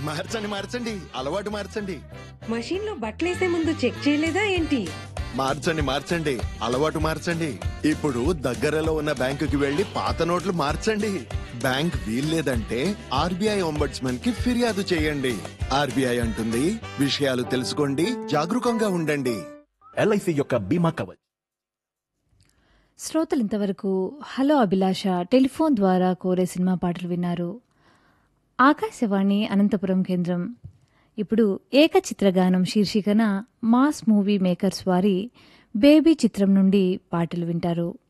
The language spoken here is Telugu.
మార్చండి మార్చండి అలవాటు మార్చండి మషీన్ లో బట్టలేసే ముందు చెక్ చేయలేదా ఏంటి మార్చండి మార్చండి అలవాటు మార్చండి ఇప్పుడు దగ్గరలో ఉన్న బ్యాంకుకి వెళ్లి పాత నోట్లు మార్చండి బ్యాంక్ వీల్లేదంటే ఆర్బీఐ ఒంబడ్స్మన్ కి ఫిర్యాదు చేయండి ఆర్బీఐ అంటుంది విషయాలు తెలుసుకోండి జాగరూకంగా ఉండండి ఎల్ఐసి యొక్క బీమా కవచ్ శ్రోతలు ఇంతవరకు హలో అభిలాష టెలిఫోన్ ద్వారా కోరే సినిమా పాటలు విన్నారు ఆకాశవాణి అనంతపురం కేంద్రం ఇప్పుడు ఏకచిత్రగానం శీర్షికన మాస్ మూవీ మేకర్స్ వారి బేబీ చిత్రం నుండి పాటలు వింటారు